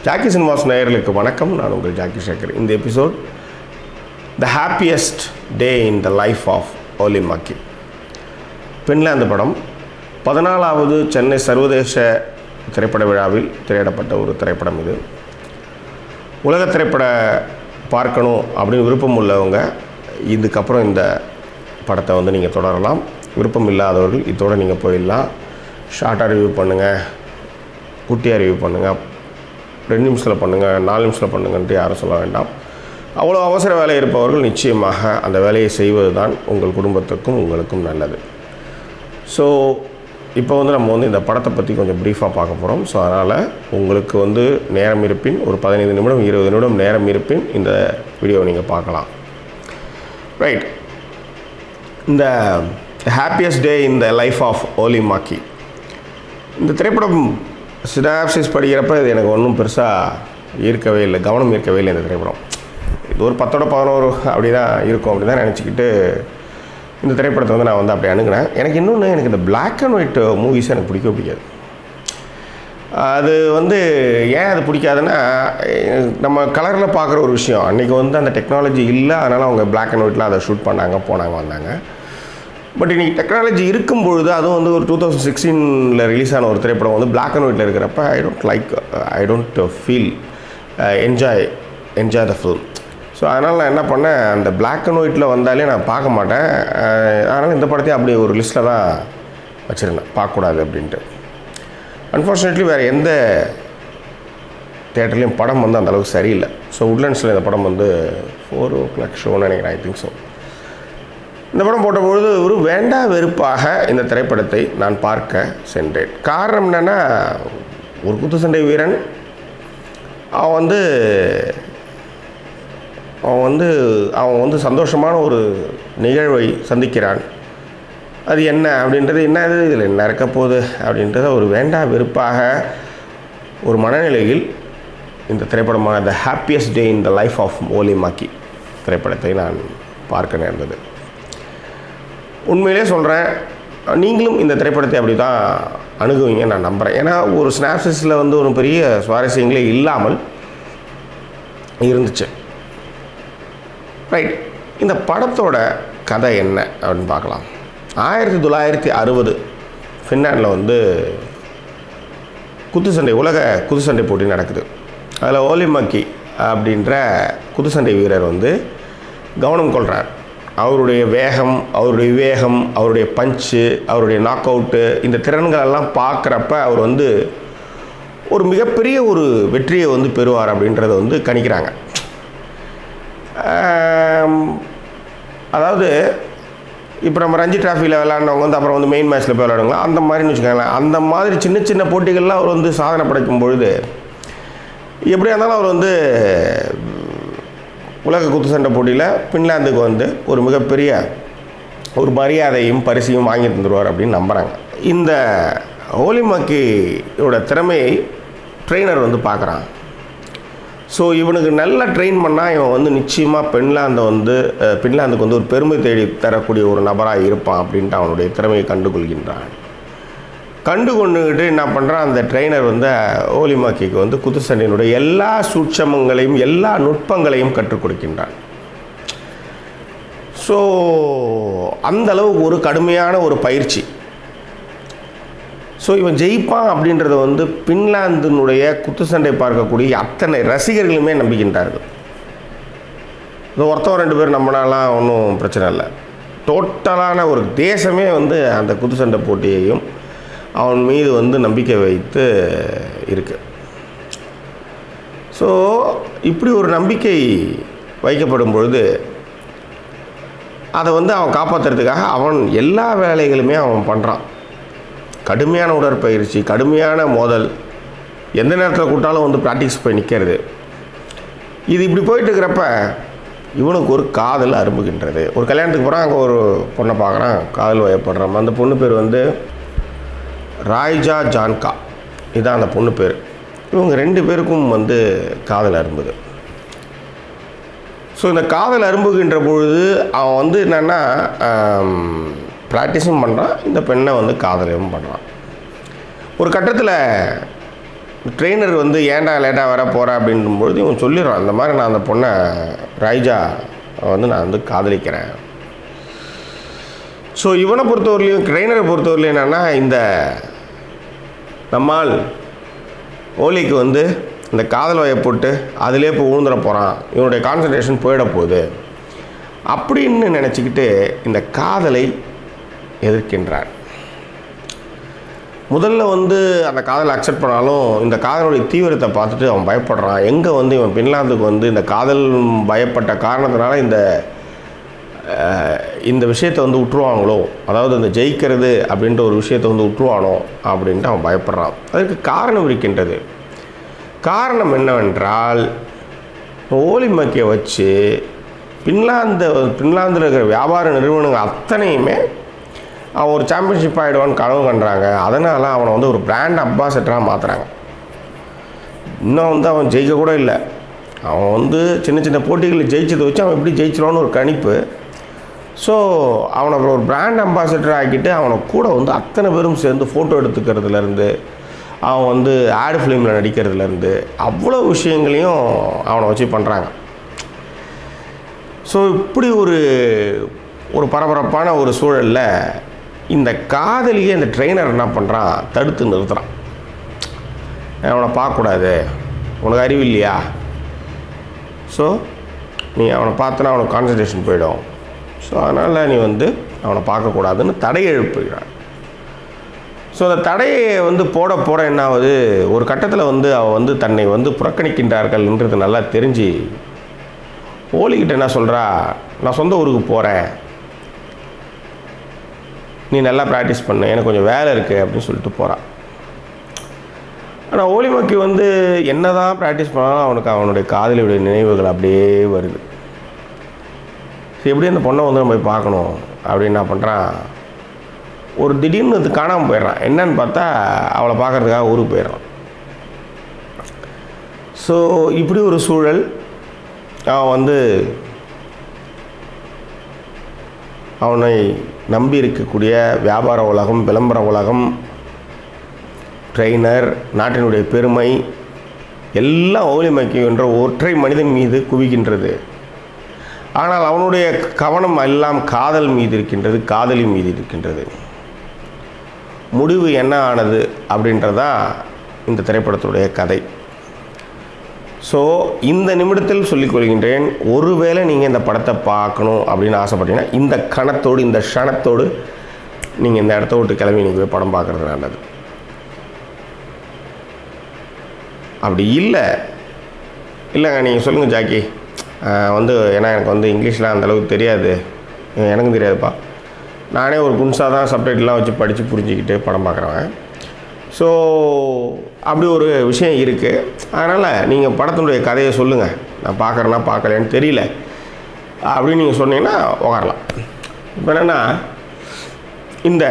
Jackie cinemas நேயர்களுக்கு வணக்கம் நான் உங்கள் ஜாக்கி சேகர் இந்த episode the happiest day in the life of Olli Maki Finland படம் பதினாலாவது சென்னை சர்வதேச திரைப்பட விழாவில் திரையிடப்பட்ட ஒரு திரைப்படம் இது உலக திரைப்பட பார்க்கணும் அப்படின்னு விருப்பம் உள்ளவங்க இதுக்கப்புறம் இந்த படத்தை வந்து நீங்கள் தொடரலாம் விருப்பம் இல்லாதவர்கள் இதோட நீங்கள் போயிடலாம் ஷார்ட்டாக ரிவ்யூ பண்ணுங்கள் குட்டியாக ரிவ்யூ பண்ணுங்கள் ரெண்டு நிமிஷத்தில் பண்ணுங்கள் நாலு நிமிஷத்தில் பண்ணுங்கன்ட்டு யாரும் சொல்ல வேண்டாம் அவ்வளோ அவசர வேலை இருப்பவர்கள் நிச்சயமாக அந்த வேலையை செய்வது தான் உங்கள் குடும்பத்துக்கும் உங்களுக்கும் நல்லது ஸோ இப்போ வந்து நம்ம வந்து இந்த படத்தை பற்றி கொஞ்சம் ப்ரீஃபாக பார்க்க போகிறோம் ஸோ அதனால் உங்களுக்கு வந்து நேரம் இருப்பின் ஒரு பதினைந்து நிமிடம் இருபது நிமிடம் நேரம் இருப்பின் இந்த வீடியோவை நீங்கள் பார்க்கலாம் ரைட் இந்த happiest day in the life of Olli Maki இந்த திரைப்படம் சினாப்சிஸ் படிக்கிறப்ப இது எனக்கு ஒன்றும் பெருசாக ஈர்க்கவே இல்லை கவனம் ஈர்க்கவே இல்லை இந்த திரைப்படம் இது ஒரு பத்தோட பதினோரு அப்படி தான் இருக்கும் அப்படி தான் நினச்சிக்கிட்டு இந்த திரைப்படத்தை வந்து நான் வந்து அப்படி அணுகினேன் எனக்கு இன்னொன்று எனக்கு இந்த Black அண்ட் ஒயிட் மூவிஸ் எனக்கு பிடிக்கவே பிடிக்காது அது வந்து ஏன் அது பிடிக்காதுன்னா அஹ் நம்ம கலரில் பார்க்குற ஒரு விஷயம் அன்றைக்கி வந்து அந்த டெக்னாலஜி இல்லை அதனால் அவங்க Black அண்ட் ஒயிட்டில் அதை ஷூட் பண்ணாங்க போனாங்க வந்தாங்க பட் இன்றைக்கி டெக்னாலஜி இருக்கும் பொழுது அதுவும் வந்து ஒரு டூ தௌசண்ட் சிக்ஸ்டீனில் ரிலீஸ் ஆன ஒரு திரைப்படம் வந்து Black அண்ட் ஒயிட்டில் இருக்கிறப்ப I don't like I don't feel enjoy enjoy the film so அதனால் நான் என்ன பண்ணேன் அந்த Black அண்ட் ஒயிட்டில் வந்தாலே நான் பார்க்க மாட்டேன் அஹ் அதனால் இந்த படத்தையும் அப்படி ஒரு லிஸ்ட்டில் தான் வச்சுருந்தேன் பார்க்கக்கூடாது அப்படின்ட்டு அன்ஃபார்ச்சுனேட்லி வேறு எந்த தேட்டர்லேயும் படம் வந்து அந்தளவுக்கு சரியில்லை ஸோ உட்லண்ட்ஸில் இந்த படம் வந்து ஃபோர் ஓ கிளாக் ஷோன்னு நினைக்கிறேன் ஐ திங்க் ஸோ இந்த படம் போட்டபொழுது ஒரு வேண்டா வெறுப்பாக இந்த திரைப்படத்தை நான் பார்க்க சென்றேன் காரணம் என்னென்னா ஒரு குத்துச்சண்டை வீரன் அவன் வந்து அவன் வந்து அவன் வந்து சந்தோஷமான ஒரு நிகழ்வை சந்திக்கிறான் அது என்ன அப்படின்றது என்ன இது இதில் என்ன இருக்க போகுது அப்படின்றத ஒரு வேண்டா வெறுப்பாக ஒரு மனநிலையில் இந்த திரைப்படமான the happiest day in the life of Olli Maki திரைப்படத்தை நான் பார்க்க நேர்ந்தது உண்மையிலே சொல்கிறேன் நீங்களும் இந்த திரைப்படத்தை அப்படி தான் அணுகுவீங்க நான் நம்புகிறேன் ஏன்னா ஒரு ஸ்னாப்சிஸில் வந்து ஒரு பெரிய சுவாரஸ்யங்களே இல்லாமல் இருந்துச்சு ரைட் இந்த படத்தோட கதை என்ன அப்படின்னு பார்க்கலாம் ஆயிரத்தி தொள்ளாயிரத்தி அறுபது ஃபின்லாண்டில் வந்து குத்துச்சண்டை உலக குத்துச்சண்டை போட்டி நடக்குது அதில் ஓலிமக்கி அப்படின்ற குத்துச்சண்டை வீரர் வந்து கவனம் கொள்கிறார் அவருடைய வேகம் அவருடைய விவேகம் அவருடைய பஞ்சு அவருடைய நாக் அவுட்டு இந்த திறன்களெல்லாம் பார்க்குறப்ப அவர் வந்து ஒரு மிகப்பெரிய ஒரு வெற்றியை வந்து பெறுவார் அப்படின்றத வந்து கணிக்கிறாங்க ஆம், அதாவது இப்போ நம்ம ரஞ்சி டிராஃபியில் விளையாண்டவங்க வந்து அப்புறம் வந்து மெயின் மேட்ச்சில் போய் விளையாடுவாங்க அந்த மாதிரின்னு வச்சுக்கோங்களேன் அந்த மாதிரி சின்ன சின்ன போட்டிகள்லாம் அவர் வந்து சாதனை படைக்கும் பொழுது எப்படியா இருந்தாலும் அவர் வந்து உலக குத்துச்சண்டை போட்டியில் பின்லாந்துக்கு வந்து ஒரு மிகப்பெரிய ஒரு மரியாதையும் பரிசையும் வாங்கி தந்துடுவார் அப்படின்னு நம்புகிறாங்க இந்த ஹோலிமக்கியோட திறமையை ட்ரெயினர் வந்து பார்க்குறான் ஸோ இவனுக்கு நல்லா ட்ரெயின் பண்ணால் இவன் வந்து நிச்சயமாக பின்லாந்தை வந்து அஹ், பின்லாந்துக்கு வந்து ஒரு பெருமை தேடி தரக்கூடிய ஒரு நபராக இருப்பான் அப்படின்ட்டு அவனுடைய திறமையை கண்டுகொள்கின்றான் கண்டு கொண்டுகிட்டு என்ன பண்ணுறான் அந்த ட்ரெயினர் வந்து ஓலிமாக்கிக்கு வந்து குத்துச்சண்டையினுடைய எல்லா சூட்சமங்களையும் எல்லா நுட்பங்களையும் கற்றுக் கொடுக்கின்றான் ஸோ அந்த அளவுக்கு ஒரு கடுமையான ஒரு பயிற்சி ஸோ இவன் ஜெயிப்பான் அப்படின்றத வந்து பின்லாந்தினுடைய குத்துச்சண்டை பார்க்கக்கூடிய அத்தனை ரசிகர்களுமே நம்புகின்றார்கள் இது ஒருத்தவன் ரெண்டு பேர் நம்பினாலாம் ஒன்றும் பிரச்சனை இல்லை டோட்டலான ஒரு தேசமே வந்து அந்த குத்துச்சண்டை போட்டியையும் அவன் மீது வந்து நம்பிக்கை வைத்து இருக்கு ஸோ இப்படி ஒரு நம்பிக்கை வைக்கப்படும் பொழுது அதை வந்து அவன் காப்பாற்றுறதுக்காக அவன் எல்லா வேலைகளுமே அவன் பண்ணுறான் கடுமையான உடற்பயிற்சி கடுமையான மோதல் எந்த நேரத்தில் கூட்டாலும் வந்து ப்ராக்டிஸ் போய் நிற்கிறது இது இப்படி போயிட்டு இருக்கிறப்ப இவனுக்கு ஒரு காதல் அரும்புகின்றது ஒரு கல்யாணத்துக்கு போகிறான் அங்கே ஒரு பொண்ணை பார்க்குறான் காதல் வயப்படுறான் அந்த பொண்ணு பேர் வந்து ராய்ஜா ஜான்கா இதுதான் அந்த பொண்ணு பேர் இவங்க ரெண்டு பேருக்கும் வந்து காதல் அரும்புது ஸோ இந்த காதல் அரும்புகின்ற பொழுது அவன் வந்து என்னென்னா ப்ராக்டிஸும் பண்ணுறான் இந்த பெண்ணை வந்து காதலும் பண்ணுறான் ஒரு கட்டத்தில் ட்ரெயினர் வந்து ஏன்டா லேட்டாக வர போகிற அப்படின்னும்பொழுது இவன் சொல்லிடுறான் அந்த மாதிரி நான் அந்த பொண்ணை ராய்ஜா வந்து நான் வந்து காதலிக்கிறேன் ஸோ இவனை பொறுத்தவரையிலையும் ட்ரெயினரை பொறுத்தவரையிலையும் என்னென்னா இந்த நம்மால் ஓலிக்கு வந்து இந்த காதல் வயை போட்டு அதிலே இப்போ ஊந்துட போகிறான் இவனுடைய கான்சன்ட்ரேஷன் போயிட போகுது அப்படின்னு நினச்சிக்கிட்டு இந்த காதலை எதிர்க்கின்றார் முதல்ல வந்து அந்த காதலை அக்செப்ட் பண்ணாலும் இந்த காதலுடைய தீவிரத்தை பார்த்துட்டு அவன் பயப்படுறான் எங்கே வந்து இவன் பின்லாந்துக்கு வந்து இந்த காதல் பயப்பட்ட காரணத்தினால இந்த அஹ், இந்த விஷயத்தை வந்து விட்டுருவாங்களோ அதாவது இந்த ஜெயிக்கிறது அப்படின்ற ஒரு விஷயத்தை வந்து விட்டுருவானோ அப்படின்ட்டு அவன் பயப்படுறான் அதற்கு காரணம் இருக்கின்றது காரணம் என்னவென்றால் ஓலி மக்கியை வச்சு பின்லாந்து பின்லாந்தில் இருக்கிற வியாபார நிறுவனங்கள் அத்தனையுமே அவன் ஒரு சாம்பியன்ஷிப் ஆகிடுவான்னு கனவு கண்டுறாங்க அதனால் அவனை வந்து ஒரு பிராண்ட் அம்பாசடராக மாற்றுறாங்க இன்னும் வந்து அவன் ஜெயிக்க கூட இல்லை அவன் வந்து சின்ன சின்ன போட்டிகளில் ஜெயிச்சதை வச்சு அவன் எப்படி ஜெயிச்சிருவான்னு ஒரு கணிப்பு ஸோ அவனை அப்புறம் ஒரு பிராண்ட் அம்பாசடர் ஆக்கிட்டு அவனை கூட வந்து அத்தனை பேரும் சேர்ந்து ஃபோட்டோ எடுத்துக்கிறதுலேருந்து அவன் வந்து ஆடு ஃபிலிமில் நடிக்கிறதுலேருந்து அவ்வளோ விஷயங்களையும் அவனை வச்சு பண்ணுறாங்க ஸோ இப்படி ஒரு ஒரு பரபரப்பான ஒரு சூழலில் இந்த காதலியை இந்த ட்ரெயினர் என்ன பண்ணுறான் தடுத்து நிறுத்துறான் அவனை பார்க்கக்கூடாது உனக்கு அறிவு இல்லையா ஸோ நீ அவனை பார்த்தனா அவனுக்கு கான்சன்ட்ரேஷன் போயிடும் ஸோ அதனால் நீ வந்து அவனை பார்க்கக்கூடாதுன்னு தடை எழுப்புகிறான் ஸோ அந்த தடையை வந்து போட போட என்ன ஆகுது ஒரு கட்டத்தில் வந்து அவன் வந்து தன்னை வந்து புறக்கணிக்கின்றார்கள் என்றது நல்லா தெரிஞ்சு ஓலிக்கிட்ட என்ன சொல்கிறா நான் சொந்த ஊருக்கு போகிறேன் நீ நல்லா ப்ராக்டிஸ் பண்ணு எனக்கு கொஞ்சம் வேலை இருக்குது அப்படின்னு சொல்லிட்டு போகிறான் ஆனால் ஓலிமக்கி வந்து என்ன தான் ப்ராக்டிஸ் பண்ணாலும் அவனுக்கு அவனுடைய காதலியுடைய நினைவுகள் அப்படியே வருது சரி எப்படி அந்த பொண்ணை வந்து நம்ம போய் பார்க்கணும் அப்படின்னு என்ன பண்ணுறான் ஒரு திடீர்னு அது காணாமல் போயிடுறான் என்னன்னு பார்த்தா அவளை பார்க்கறதுக்காக ஊருக்கு போயிடுறான் ஸோ இப்படி ஒரு சூழல் அவன் வந்து அவனை நம்பி இருக்கக்கூடிய வியாபார உலகம் விளம்பர உலகம் ட்ரெயினர் நாட்டினுடைய பெருமை எல்லாம் ஓலிமைக்கு என்ற ஒற்றை மனிதன் மீது குவிக்கின்றது ஆனால் அவனுடைய கவனம் எல்லாம் காதல் மீது இருக்கின்றது காதலி மீது இருக்கின்றது முடிவு என்ன ஆனது அப்படின்றதான் இந்த திரைப்படத்துடைய கதை ஸோ இந்த நிமிடத்தில் சொல்லிக் கொள்கின்றேன் ஒருவேளை நீங்கள் இந்த படத்தை பார்க்கணும் அப்படின்னு ஆசைப்பட்டீங்கன்னா இந்த கணத்தோடு இந்த க்ஷணத்தோடு நீங்கள் இந்த இடத்த விட்டு கிளம்பி நீங்கள் போய் படம் பார்க்குறது நல்லது அப்படி இல்லை இல்லைங்க நீங்கள் சொல்லுங்கள் ஜாக்கி ஆஹ் வந்து ஏன்னா எனக்கு வந்து இங்கிலீஷ்லாம் அந்த அளவுக்கு தெரியாது அஹ் எனக்கும் தெரியாதுப்பா நானே ஒரு குன்ஸாக தான் சப்டைட்டிலாம் வச்சு படித்து புரிஞ்சுக்கிட்டு படம் பார்க்குறவன் ஸோ அப்படி ஒரு விஷயம் இருக்குது அதனால் நீங்கள் படத்தினுடைய கதையை சொல்லுங்கள் நான் பார்க்குறேன்னா பார்க்கலன்னு தெரியல அப்படின்னு நீங்கள் சொன்னீங்கன்னா உக்காரலாம் இப்போ என்னென்னா இந்த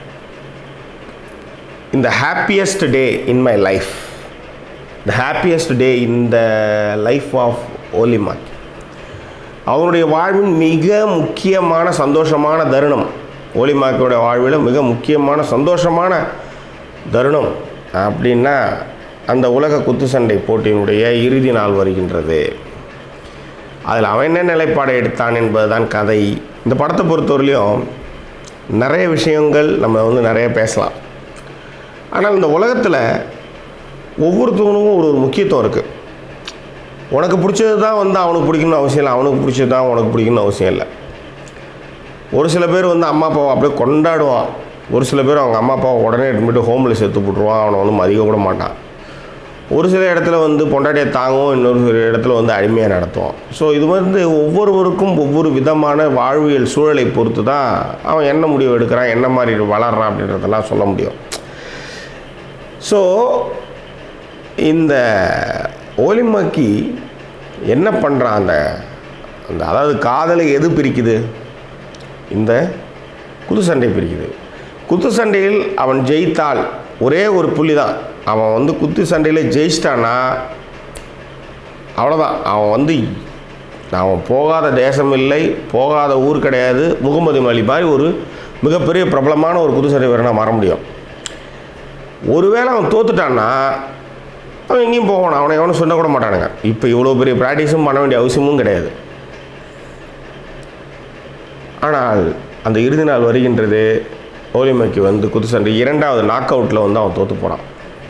இந்த happiest day in my life the happiest day in the life of Olli Maki அவனுடைய வாழ்வின் மிக முக்கியமான சந்தோஷமான தருணம் ஓலிமாக்கோட வாழ்வில் மிக முக்கியமான சந்தோஷமான தருணம் அப்படின்னா அந்த உலக குத்து சண்டை போட்டியினுடைய இறுதி நாள் வருகின்றது அதில் அவன் என்ன நிலைப்பாடை எடுத்தான் என்பதுதான் கதை இந்த படத்தை பொறுத்தவரையிலையும் நிறைய விஷயங்கள் நம்ம வந்து நிறைய பேசலாம் ஆனால் இந்த உலகத்தில் ஒவ்வொருத்தவனுக்கும் ஒரு ஒரு முக்கியத்துவம் இருக்குது உனக்கு பிடிச்சது தான் வந்து அவனுக்கு பிடிக்கணும்னு அவசியம் இல்லை அவனுக்கு பிடிச்சது தான் உனக்கு பிடிக்கணும்னு அவசியம் இல்லை ஒரு சில பேர் வந்து அம்மா அப்பாவை அப்படியே கொண்டாடுவான் ஒரு சில பேர் அவங்க அம்மா அப்பாவை உடனே எடுத்துட்டு ஹோமில் சேர்த்து போட்டுருவான் அவனை வந்து மதிக்க கூட மாட்டான் ஒரு சில இடத்துல வந்து பொண்டாட்டியை தாங்கும் இன்னொரு சில இடத்துல வந்து அடிமையாக நடத்துவான் ஸோ இது வந்து ஒவ்வொருவருக்கும் ஒவ்வொரு விதமான வாழ்வியல் சூழலை பொறுத்து தான் அவன் என்ன முடிவு எடுக்கிறான் என்ன மாதிரி வளர்றான் அப்படின்றதெல்லாம் சொல்ல முடியும் ஸோ இந்த ஓலிமக்கி என்ன பண்ணுறான் அந்த அந்த அதாவது காதலை எது பிரிக்குது இந்த குத்து சண்டை பிரிக்குது குத்து சண்டையில் அவன் ஜெயித்தால் ஒரே ஒரு புள்ளி தான் அவன் வந்து குத்து சண்டையில் ஜெயிச்சிட்டான்னா அவ்வளோதான் அவன் வந்து அவன் போகாத தேசம் இல்லை போகாத ஊர் கிடையாது முகமது அலி மாதிரி ஒரு மிகப்பெரிய பிரபலமான ஒரு குத்து சண்டை வீரனாக மாற முடியும் ஒருவேளை அவன் தோத்துட்டான்னா அவன் எங்கேயும் போவான் அவனை எவனும் சொல்ல கூட மாட்டானுங்க இப்போ இவ்வளோ பெரிய ப்ராக்டிஸும் பண்ண வேண்டிய அவசியமும் கிடையாது ஆனால் அந்த இறுதி நாள் வருகின்றது ஓலிமைக்கு வந்து குத்துச்சண்டை இரண்டாவது நாக் அவுட்டில் வந்து அவன் தோற்று போகிறான்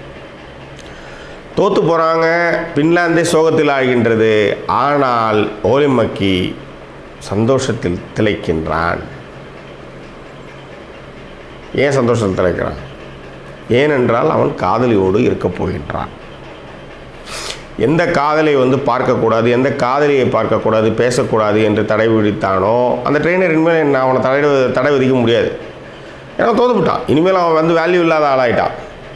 தோற்று போகிறாங்க பின்லாந்தே சோகத்தில் ஆகின்றது ஆனால் ஓலிமக்கி சந்தோஷத்தில் திளைக்கின்றான் ஏன் சந்தோஷத்தில் திளைக்கிறான் ஏனென்றால் அவன் காதலியோடு இருக்கப் போகின்றான் எந்த காதலை வந்து பார்க்கக்கூடாது எந்த காதலியை பார்க்கக்கூடாது பேசக்கூடாது என்று தடை விதித்தானோ அந்த ட்ரெயினர் இனிமேல் என்ன அவனை தடை தடை விதிக்க முடியாது ஏன்னா தோத்துவிட்டான் இனிமேல் அவன் வந்து வேல்யூ இல்லாத ஆளாயிட்டான்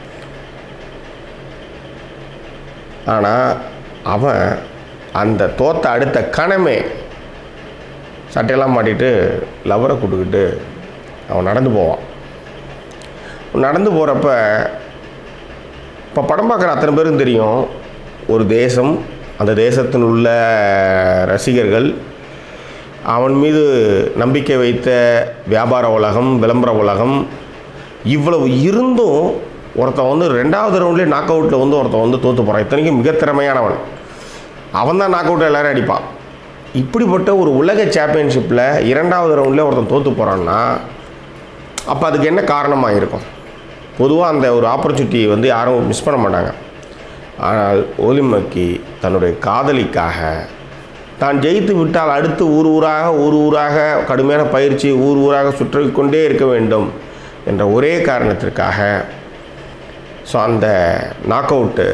ஆனால் அவன் அந்த தோத்த அடுத்த கணமே சட்டையெல்லாம் மாட்டிட்டு லவரை கூட்டுக்கிட்டு அவன் நடந்து போவான் நடந்து போகிறப்ப இப்போ படம் பார்க்குற அத்தனை பேரும் தெரியும் ஒரு தேசம் அந்த தேசத்தில் உள்ள ரசிகர்கள் அவன் மீது நம்பிக்கை வைத்த வியாபார உலகம் விளம்பர உலகம் இவ்வளவு இருந்தும் ஒருத்தன் வந்து ரெண்டாவது ரவுண்ட்லேயே நாக் அவுட்டில் வந்து ஒருத்தன் வந்து தோற்று போகிறான் இத்தனைக்கும் மிக திறமையானவன் அவன் தான் நாக் அவுட்டில் எல்லாரும் அடிப்பான் இப்படிப்பட்ட ஒரு உலக சாம்பியன்ஷிப்பில் இரண்டாவது ரவுண்ட்லேயே ஒருத்தன் தோற்று போகிறான்னா அப்போ அதுக்கு என்ன காரணமாக இருக்கும் பொதுவாக அந்த ஒரு ஆப்பர்ச்சுனிட்டியை வந்து யாரும் மிஸ் பண்ண மாட்டாங்க ஆனால் ஓலிமக்கி தன்னுடைய காதலிக்காக தான் ஜெயித்து விட்டால் அடுத்து ஊர் ஊராக ஊர் ஊராக கடுமையான பயிற்சி ஊர் ஊராக சுற்றிக் கொண்டே இருக்க வேண்டும் என்ற ஒரே காரணத்திற்காக ஸோ அந்த நாக் அவுட்டு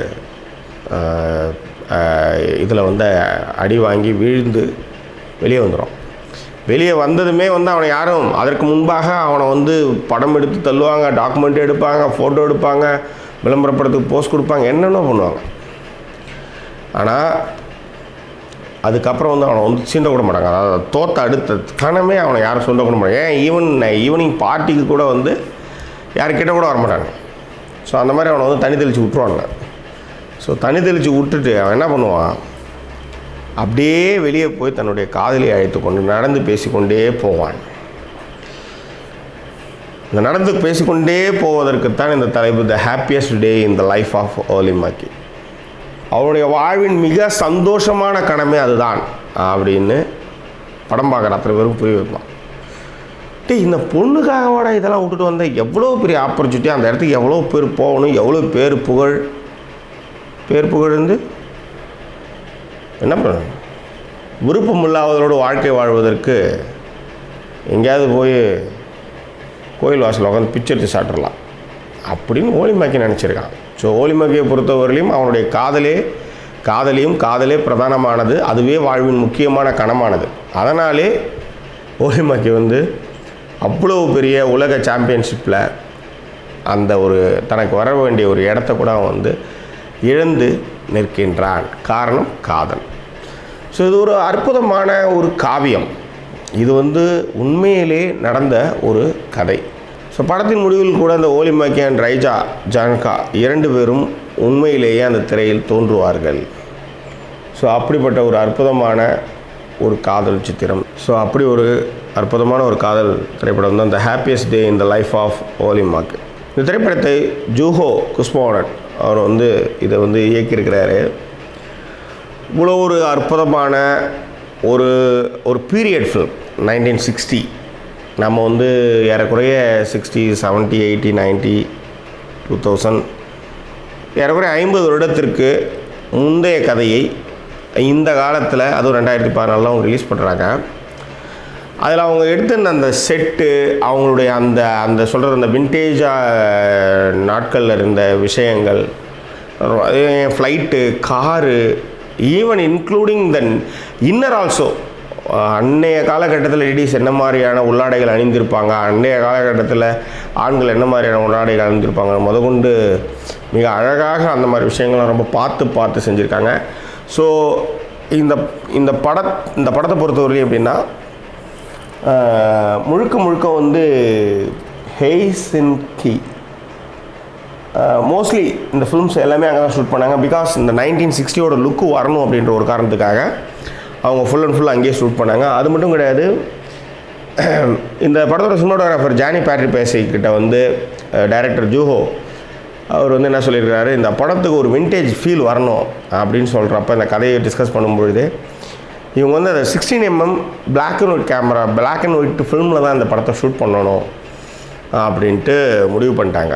இதில் வந்து அடி வாங்கி வீழ்ந்து வெளியே வந்துடும் வெளியே வந்ததுமே வந்து அவனை யாரும் அதற்கு முன்பாக அவனை வந்து படம் எடுத்து தள்ளுவாங்க டாக்குமெண்ட் எடுப்பாங்க ஃபோட்டோ எடுப்பாங்க விளம்பரப்படத்துக்கு போஸ்ட் கொடுப்பாங்க என்னென்ன பண்ணுவாங்க ஆனால் அதுக்கப்புறம் வந்து அவனை வந்து சீண்ட கூட மாட்டாங்க அதாவது தோத்த அடுத்த கணமே அவனை யாரும் சொல்ல கூட மாட்டாங்க ஏன் ஈவன் ஈவினிங் பார்ட்டிக்கு கூட வந்து யாருக்கிட்ட கூட வரமாட்டாங்க ஸோ அந்த மாதிரி அவனை வந்து தனி தெளித்து விட்ருவாங்க ஸோ தனி தெளித்து விட்டுட்டு அவன் என்ன பண்ணுவான் அப்படியே வெளியே போய் தன்னுடைய காதலியை அழைத்து கொண்டு நடந்து பேசிக்கொண்டே போவான் இந்த நடந்து பேசிக்கொண்டே போவதற்குத்தான் இந்த தலைப்பு the happiest day in the life of Olli Maki அவருடைய வாழ்வின் மிக சந்தோஷமான கடமை அதுதான் அப்படின்னு படம் பார்க்குற அத்தனை பேரும் புரிய வைப்பான் டே இந்த பொண்ணுக்காகவாட இதெல்லாம் விட்டுட்டு வந்த எவ்வளோ பெரிய ஆப்பர்ச்சுனிட்டி அந்த இடத்துக்கு எவ்வளோ பேர் போகணும் எவ்வளோ பேர் புகழ் பேர் புகழ் வந்து என்ன பண்ணணும் விருப்பம் இல்லாதவரோட வாழ்க்கை வாழ்வதற்கு எங்கேயாவது போய் கோயில் வாசலில் உட்காந்து பிச்சை எடுத்து சாப்பிட்றலாம் அப்படின்னு ஓலிமாக்கி நினச்சிருக்கான் ஸோ ஓலிமாக்கியை பொறுத்தவரையிலும் அவனுடைய காதலே காதலியும் காதலே பிரதானமானது அதுவே வாழ்வின் முக்கியமான கணமானது அதனாலே ஓலிமாக்கி வந்து அவ்வளோ பெரிய உலக சாம்பியன்ஷிப்பில் அந்த ஒரு தனக்கு வர வேண்டிய ஒரு இடத்த கூட அவன் வந்து இழந்து நிற்கின்றான் காரணம் காதல் ஸோ இது ஒரு அற்புதமான ஒரு காவியம் இது வந்து உண்மையிலே நடந்த ஒரு கதை ஸோ படத்தின் முடிவில் கூட அந்த ஓலிமாக்கி அண்ட் ரைஜா ஜான்கா இரண்டு பேரும் உண்மையிலேயே அந்த திரையில் தோன்றுவார்கள் ஸோ அப்படிப்பட்ட ஒரு அற்புதமான ஒரு காதல் சித்திரம் ஸோ அப்படி ஒரு அற்புதமான ஒரு காதல் திரைப்படம் தான் the happiest day in the life of Olli Maki இந்த திரைப்படத்தை ஜூஹோ குஸ்மோனன் அவர் வந்து இதை வந்து இயக்கியிருக்கிறாரு இவ்வளோ ஒரு அற்புதமான ஒரு ஒரு பீரியட் ஃபிலிம் நைன்டீன் சிக்ஸ்டி நம்ம வந்து ஏறக்குறைய sixty seventy eighty ninety two thousand ஏறக்குறைய ஐம்பது வருடத்திற்கு முந்தைய கதையை இந்த காலத்தில் அதுவும் ரெண்டாயிரத்தி பதினாலில் அவங்க ரிலீஸ் பண்ணுறாங்க அதில் அவங்க எடுத்திருந்த அந்த செட்டு அவங்களுடைய அந்த அந்த சொல்கிற அந்த விண்டேஜாக நாட்களில் இருந்த விஷயங்கள் flight car even including then inner also அன்னைய காலகட்டத்தில் லேடிஸ் என்ன மாதிரியான உள்ளாடைகள் அணிந்திருப்பாங்க அன்றைய காலகட்டத்தில் ஆண்கள் என்ன மாதிரியான உள்ளாடைகள் அணிந்திருப்பாங்க முதற்கொண்டு மிக அழகாக அந்த மாதிரி விஷயங்கள்லாம் ரொம்ப பார்த்து பார்த்து செஞ்சுருக்காங்க ஸோ இந்த இந்த பட இந்த படத்தை பொறுத்தவரையிலும் எப்படின்னா ஆஹ், முழுக்க முழுக்க வந்து ஹெய்சின் கி மோஸ்ட்லி இந்த ஃபிலிம்ஸ் எல்லாமே அங்கே தான் ஷூட் பண்ணாங்க பிகாஸ் இந்த நைன்டீன் சிக்ஸ்டியோட லுக்கு வரணும் அப்படின்ற ஒரு காரணத்துக்காக அவங்க ஃபுல் அண்ட் ஃபுல் அங்கேயே ஷூட் பண்ணாங்க அது மட்டும் கிடையாது இந்த படத்தோட சினிமாட்டோகிராஃபர் ஜானி பேட்ரி பேசி கிட்ட வந்து டைரக்டர் ஜூஹோ அவர் வந்து என்ன சொல்லியிருக்காரு இந்த படத்துக்கு ஒரு விண்டேஜ் ஃபீல் வரணும் அப்படின்னு சொல்கிறப்ப இந்த கதையை டிஸ்கஸ் பண்ணும்பொழுது இவங்க வந்து அந்த sixteen mm black and white camera black and white ஃபில்மில் தான் இந்த படத்தை ஷூட் பண்ணணும் அப்படின்ட்டு முடிவு பண்ணிட்டாங்க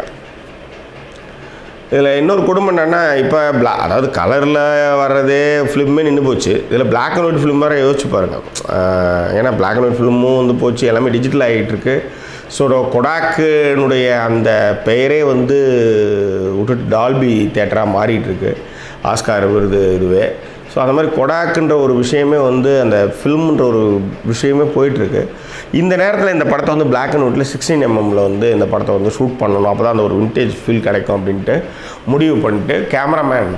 இதில் இன்னொரு குடும்பம் என்னென்னா இப்போ பிளா அதாவது கலரில் வர்றதே ஃபிலிமே நின்று போச்சு இதில் பிளாக் அண்ட் ஒயிட் ஃபிலிம் வேறு யோசிச்சு பாருங்கள் ஆஹ் ஏன்னா பிளாக் அண்ட் ஒயிட் ஃபிலிமும் வந்து போச்சு எல்லாமே டிஜிட்டல் ஆகிட்டு இருக்கு ஸோ கொடாக்குனுடைய அந்த பெயரே வந்து விட்டுட்டு டால்பி தேட்டராக மாறிட்டு இருக்கு ஆஸ்கார் விருது இதுவே ஸோ அந்த மாதிரி கொடாக்குன்ற ஒரு விஷயமே வந்து அந்த ஃபில்ம்ன்ற ஒரு விஷயமே போயிட்டுருக்கு இந்த நேரத்தில் இந்த படத்தை வந்து பிளாக் அண்ட் ஒயிட்டில் சிக்ஸ்டீன் எம்எம்மில் வந்து இந்த படத்தை வந்து ஷூட் பண்ணணும் அப்போ தான் அந்த ஒரு விண்டேஜ் ஃபீல் கிடைக்கும் அப்படின்ட்டு முடிவு பண்ணிட்டு கேமராமேன்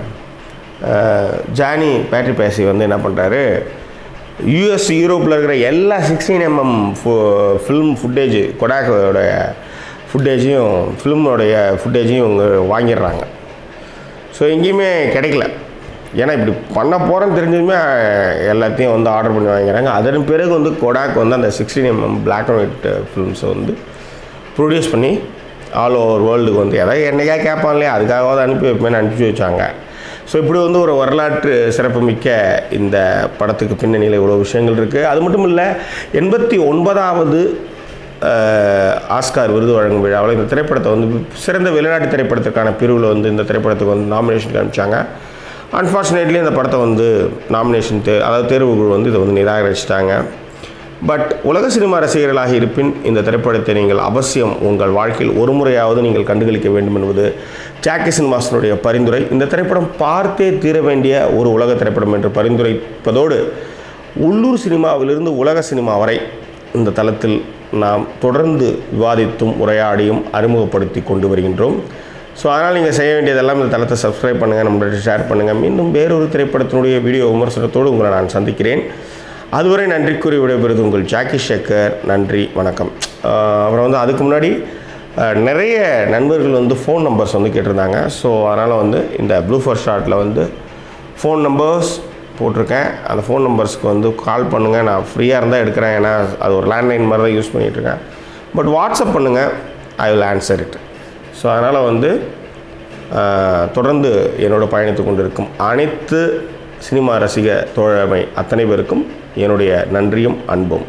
ஜானி பேட்ரி பேசி வந்து என்ன பண்ணுறாரு யூஎஸ் யூரோப்பில் இருக்கிற எல்லா சிக்ஸ்டீன் எம்எம் ஃபில்ம் ஃபுட்டேஜ் கொடாக்கோட ஃபுட்டேஜையும் ஃபிலிமோடைய ஃபுட்டேஜையும் இவங்க வாங்கிடுறாங்க ஸோ எங்கேயுமே கிடைக்கல ஏன்னா இப்படி பண்ண போகிறேன்னு தெரிஞ்சதுமே எல்லாத்தையும் வந்து ஆர்டர் பண்ணி வாங்கிறாங்க அதன் பிறகு வந்து கொடாக் வந்து அந்த sixteen mm black and white ஃபிலிம்ஸை வந்து ப்ரொடியூஸ் பண்ணி ஆல் ஓவர் வேர்ல்டுக்கு வந்து எதாவது என்னைக்கா கேட்பான் இல்லையா அதுக்காகவாவது அனுப்பி வைப்பேன்னு அனுப்பி வச்சாங்க ஸோ இப்படி வந்து ஒரு வரலாற்று சிறப்புமிக்க இந்த படத்துக்கு பின்னணியில் இவ்வளோ விஷயங்கள் இருக்குது அது மட்டும் இல்லை எண்பத்தி ஒன்பதாவது அஹ், ஆஸ்கார் விருது வழங்கும் விழாவில் இந்த திரைப்படத்தை வந்து சிறந்த வெளிநாட்டு திரைப்படத்திற்கான பிரிவில் வந்து இந்த திரைப்படத்துக்கு வந்து நாமினேஷன் அனுப்பிச்சாங்க அன்ஃபார்ச்சுனேட்லி இந்த படத்தை வந்து நாமினேஷன் தே அதாவது தேர்வுக்குழு வந்து இதை வந்து நிராகரிச்சிட்டாங்க பட் உலக சினிமா ரசிகர்களாக இருப்பின் இந்த திரைப்படத்தை நீங்கள் அவசியம் உங்கள் வாழ்க்கையில் ஒரு முறையாவது நீங்கள் கண்டுகளிக்க வேண்டும் என்பது ஜாக்கி சினிமாஸனுடைய பரிந்துரை இந்த திரைப்படம் பார்த்தே தீர வேண்டிய ஒரு உலக திரைப்படம் என்று பரிந்துரைப்பதோடு உள்ளூர் சினிமாவிலிருந்து உலக சினிமா வரை இந்த தளத்தில் நாம் தொடர்ந்து விவாதித்தும் உரையாடியும் அறிமுகப்படுத்தி கொண்டு வருகின்றோம் ஸோ அதனால் நீங்கள் செய்ய வேண்டியதெல்லாம் இந்த தளத்தை சப்ஸ்கிரைப் பண்ணுங்கள் நம்மள்ட்ட ஷேர் பண்ணுங்கள் மீண்டும் வேறொரு திரைப்படத்தினுடைய வீடியோ விமர்சனத்தோடு உங்களை நான் சந்திக்கிறேன் அதுவரை நன்றி கூறி விடைபெறுவது உங்கள் ஜாக்கி ஷேக்கர் நன்றி வணக்கம் ஆஹ் அப்புறம் வந்து அதுக்கு முன்னாடி ஆஹ் நிறைய நண்பர்கள் வந்து ஃபோன் நம்பர்ஸ் வந்து கேட்டிருந்தாங்க ஸோ அதனால் வந்து இந்த ப்ளூ ஃபர் ஷார்ட்டில் வந்து ஃபோன் நம்பர்ஸ் போட்டிருக்கேன் அந்த ஃபோன் நம்பர்ஸ்க்கு வந்து கால் பண்ணுங்கள் நான் ஃப்ரீயாக இருந்தால் எடுக்கிறேன் ஏன்னா அது ஒரு லேண்ட்லைன் மாதிரி தான் யூஸ் பண்ணிகிட்ருக்கேன் பட் வாட்ஸ்அப் பண்ணுங்கள் I will answer it so அதனால் வந்து ஆஹ், தொடர்ந்து என்னோட பயணித்து கொண்டிருக்கும் அனைத்து சினிமா ரசிக தோழமை அத்தனை பேருக்கும் என்னுடைய நன்றியும் அன்பும்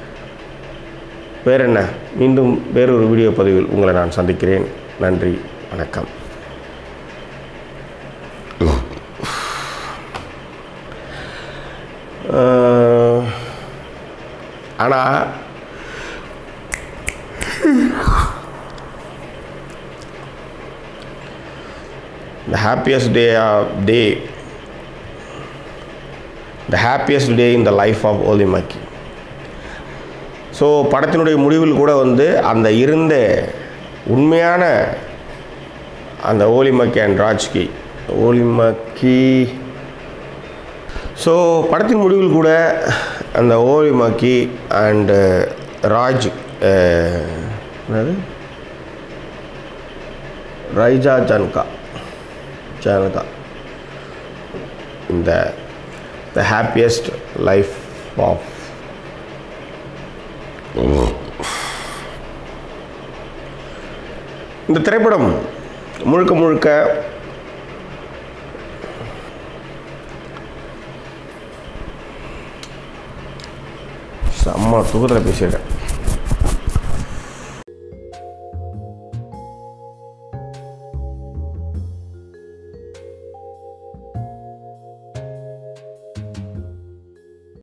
வேற என்ன மீண்டும் வேறொரு வீடியோ பதிவில் உங்களை நான் சந்திக்கிறேன் நன்றி வணக்கம் ஆனால் the happiest day of day the happiest day in the life of Oli Maki so படத்தினுடைய முடிவில் கூட வந்து அந்த இருந்த உண்மையான அந்த ஓலிமக்கி அண்ட் ராஜ்கி ஓலிமக்கி ஸோ படத்தின் முடிவில் கூட அந்த ஓலிமக்கி அண்டு ராஜ் அஹ், என்னது ரைஜா ஜன்கா ஜனகா இந்த த ஹாப்பியஸ்ட் லைஃப் ஆஃப் இந்த திரைப்படம் முழுக்க முழுக்க செம்ம தூக்கத்தில் பேசியிருக்கேன்